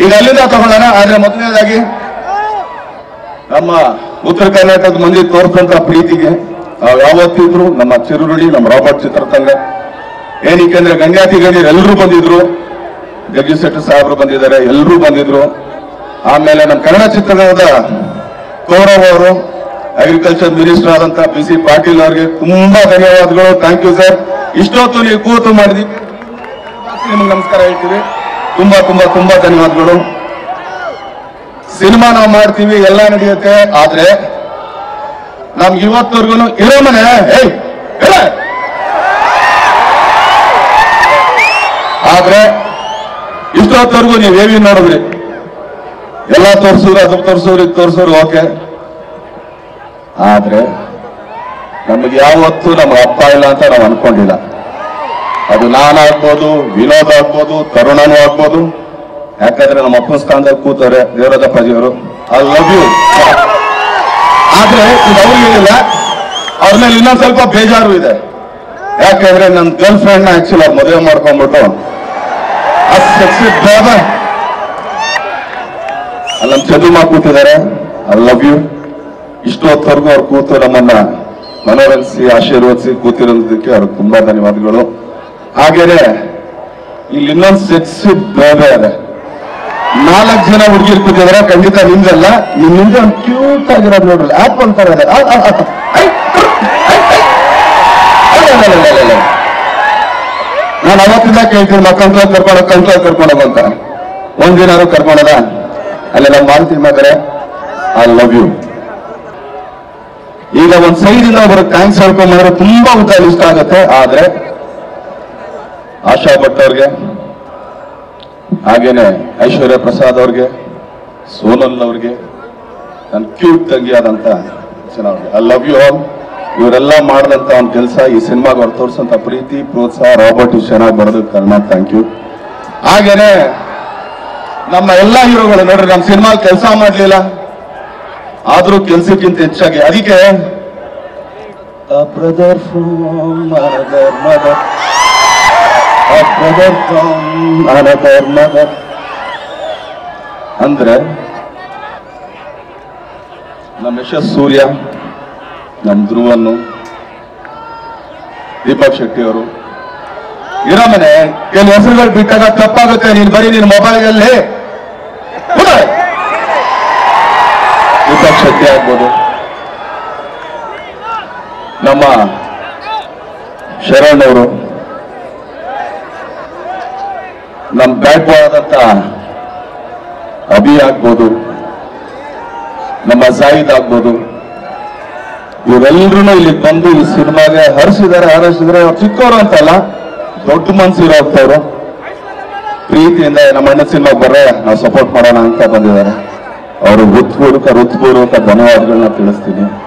ಈಗ ಅಲ್ಲಿಂದ ತಗೊಳ್ಳೋಣ ಆದ್ರೆ ಮೊದಲನೇದಾಗಿ ನಮ್ಮ ಉತ್ತರ ಕರ್ನಾಟಕದ ಮಂದಿ ತೋರಿಸಿದಂತ ಪ್ರೀತಿಗೆ ನಾವು ಯಾವತ್ತಿದ್ರು ನಮ್ಮ ಚಿರುರುಳಿ ನಮ್ಮ ರಾಬರ್ಟ್ ಚಿತ್ರತಂಡ ಏನಕ್ಕೆ ಗಣ್ಯಾತಿ ಗಣ್ಯರು ಎಲ್ಲರೂ ಬಂದಿದ್ರು ಜಗದೀಶ್ ಶೆಟ್ಟಿ ಸಾಹೇಬರು ಬಂದಿದ್ದಾರೆ ಎಲ್ಲರೂ ಬಂದಿದ್ರು ಆಮೇಲೆ ನಮ್ಮ ಕನ್ನಡ ಚಿತ್ರರಂಗದ ಗೌರವ್ ಅವರು ಅಗ್ರಿಕಲ್ಚರ್ ಮಿನಿಸ್ಟರ್ ಆದಂತ ಬಿ ಸಿ ಪಾಟೀಲ್ ಅವರಿಗೆ ತುಂಬಾ ಧನ್ಯವಾದಗಳು ಥ್ಯಾಂಕ್ ಯು ಸರ್ ಇಷ್ಟೊತ್ತು ನೀವು ಕೂತು ಮಾಡಿದ್ವಿ ನಿಮ್ಗೆ ನಮಸ್ಕಾರ ಹೇಳ್ತೀವಿ ತುಂಬಾ ತುಂಬಾ ತುಂಬಾ ಧನ್ಯವಾದಗಳು ಸಿನಿಮಾ ನಾವು ಮಾಡ್ತೀವಿ ಎಲ್ಲ ನಡೆಯುತ್ತೆ ಆದ್ರೆ ನಮ್ಗೆ ಇವತ್ತವರೆಗೂ ಇರೋ ಮನೆ ಏಯ್ ಹೇಳ ಆದ್ರೆ ಇಷ್ಟೊತ್ತವರೆಗೂ ನೀವು ಏವಿ ನೋಡಿದ್ರಿ ಎಲ್ಲ ತೋರ್ಸಿದ್ರು ಅದಕ್ಕೆ ತೋರ್ಸೋರು ಇದು ತೋರ್ಸೋರು ಓಕೆ ಆದ್ರೆ ನಮಗೆ ಯಾವತ್ತೂ ನಮ್ಗೆ ಅಪ್ಪ ಇಲ್ಲ ಅಂತ ನಾವು ಅನ್ಕೊಂಡಿಲ್ಲ ಅದು ನಾನಾಗ್ಬೋದು ವಿನೋದ್ ಆಗ್ಬೋದು ತರುಣನೂ ಆಗ್ಬೋದು ಯಾಕಂದ್ರೆ ನಮ್ಮ ಅಪ್ಪನ ಸ್ಥಾನದಲ್ಲಿ ಕೂತವ್ರೆ ದೇವರಾಜಪ್ಪಾಜಿಯವರು ಐ ಲವ್ ಯು ಆದ್ರೆ ಇದು ಅವ್ರಿಗೆ ಹೇಳಿಲ್ಲ ಅವ್ರ ಮೇಲೆ ಇನ್ನೊಂದ್ ಸ್ವಲ್ಪ ಬೇಜಾರು ಇದೆ ಯಾಕಂದ್ರೆ ನನ್ನ ಗರ್ಲ್ ಫ್ರೆಂಡ್ ನ ಆಕ್ಚುಲಿ ಅವ್ರು ಮದುವೆ ಮಾಡ್ಕೊಂಡ್ಬಿಟ್ಟು ಅಷ್ಟ್ ಸೆಕ್ಸಿ ಬೇಡ ಅಲ್ಲಿ ನಮ್ಮ ಚಂದ್ರಮ್ಮ ಕೂತಿದ್ದಾರೆ ಐ ಲವ್ ಯು ಇಷ್ಟು ಹೊತ್ತವರೆಗೂ ಅವ್ರು ಕೂತು ನಮ್ಮನ್ನ ಮನೋರಂಜಿಸಿ ಆಶೀರ್ವದಿಸಿ ಕೂತಿರೋದಕ್ಕೆ ಅವ್ರಿಗೆ ತುಂಬಾ ಧನ್ಯವಾದಗಳು ಹಾಗೇನೆ ಇಲ್ಲಿ ಇನ್ನೊಂದು ಸೆಕ್ಸಿ ಬೇರೆ ಅದೆ ನಾಲ್ಕು ಜನ ಹುಡುಗಿರು ಕೂತಿದಾರೆ ಖಂಡಿತ ನಿಮ್ದಲ್ಲ ನಿಮ್ ಮುಂದೆ ಒಂದು ಕ್ಯೂಟ್ ಆಗಿರೋದು ನೋಡ್ರಿ ಆಪ್ ಅಂತಾರೆ ಅದು. ಆ, ಆ, ಆ, ಐ, ಐ, ಐ. ಅಲ್ಲ, ಅಲ್ಲ, ಅಲ್ಲ, ಅಲ್ಲ, ಅಲ್ಲ. ನಾನು ಅವತ್ತಿಂದ ಕೇಳ್ತೀನಿ ಮಾ ಕಂಟ್ರೋಲ್ ಕರ್ಕೊಂಡು ಕಂಟ್ರೋಲ್ ಕರ್ಕೊಂಡೋಗ ಅಂತ ಒಂದಿನಾರು ಕರ್ಕೊಂಡದ ಅಲ್ಲಿ ನಮ್ಮ ಮಾರುತಿ ಮಗರೆ ಐ ಲವ್ ಯು ಈಗ ಒಂದ್ ಸೈಡ್ ಇಂದ ಒಬ್ಬರು ಥ್ಯಾಂಕ್ಸ್ ಹೇಳ್ಕೊಂಡ್ರೆ ತುಂಬಾ ಊಟ ಇಷ್ಟ ಆಗುತ್ತೆ ಆದ್ರೆ ಆಶಾ ಭಟ್ ಅವ್ರಿಗೆ ಹಾಗೇನೆ ಐಶ್ವರ್ಯ ಪ್ರಸಾದ್ ಅವ್ರಿಗೆ ಸೋನಲ್ ಅವ್ರಿಗೆ ನನ್ನ ಕ್ಯೂಟ್ ತಂಗಿ ಆದಂತ ಐ ಲವ್ ಯು ಆಲ್ ಇವರೆಲ್ಲ ಮಾಡಿದಂತ ಒಂದು ಕೆಲಸ ಈ ಸಿನಿಮಾಗೆ ಅವ್ರು ತೋರಿಸಂತ ಪ್ರೀತಿ ಪ್ರೋತ್ಸಾಹ ರಾಬರ್ಟ್ ಇಷ್ಟು ಚೆನ್ನಾಗಿ ಬರೋದಕ್ಕೆ ಕಾರಣ ಥ್ಯಾಂಕ್ ಯು ಹಾಗೇನೆ ನಮ್ಮ ಎಲ್ಲಾ ಹೀರೋಗಳು ನೋಡ್ರಿ ನಮ್ಮ ಸಿನಿಮಾ ಕೆಲಸ ಮಾಡ್ಲಿಲ್ಲ ಆದ್ರೂ ಕೆಲ್ಸಕ್ಕಿಂತ ಹೆಚ್ಚಾಗಿ ಅದಕ್ಕೆ A brother from another mother A brother from another mother ಅಂದ್ರೆ ನಮ್ಮ ಯಶಸ್ ಸೂರ್ಯ ನಮ್ಮ ಧ್ರುವನ್ನು ದೀಪಕ್ ಶೆಟ್ಟಿ ಅವರು ಇರೋ ಮನೆ ಕೆಲವು ಹೆಸರುಗಳು ಬಿಟ್ಟಾಗ ತಪ್ಪಾಗುತ್ತೆ ನೀನು ಬರೀ ನಿನ್ನ ಮೊಬೈಲಲ್ಲಿ ದೀಪಕ್ ಶೆಟ್ಟಿ ಆಗ್ಬೋದು ನಮ್ಮ ಶರಣ್ ಅವರು ನಮ್ಮ ಬ್ಯಾಟ್ ಬಾಯ್ ಆದಂತ ಅಭಿ ಆಗ್ಬೋದು ನಮ್ಮ ಜಾಹಿದ್ ಆಗ್ಬೋದು ಇವರೆಲ್ಲರೂ ಇಲ್ಲಿ ಬಂದು ಈ ಸಿನಿಮಾಗೆ ಹರಿಸಿದ್ದಾರೆ ಹಾರೈಸಿದ್ದಾರೆ ಅವ್ರು ಚಿಕ್ಕವರು ಅಂತಲ್ಲ ದೊಡ್ಡ ಮನ್ಸು ಇರೋಂಥವ್ರು ಪ್ರೀತಿಯಿಂದ ನಮ್ಮ ಅಣ್ಣ ಸಿನಿಮಾ ಬರ್ರೆ ನಾವು ಸಪೋರ್ಟ್ ಮಾಡೋಣ ಅಂತ ಬಂದಿದ್ದಾರೆ ಅವರು ಹೃತ್ಪೂರ್ವಕ ಹೃತ್ಪೂರ್ವಕ ಧನ್ಯವಾದಗಳನ್ನ ತಿಳಿಸ್ತೀನಿ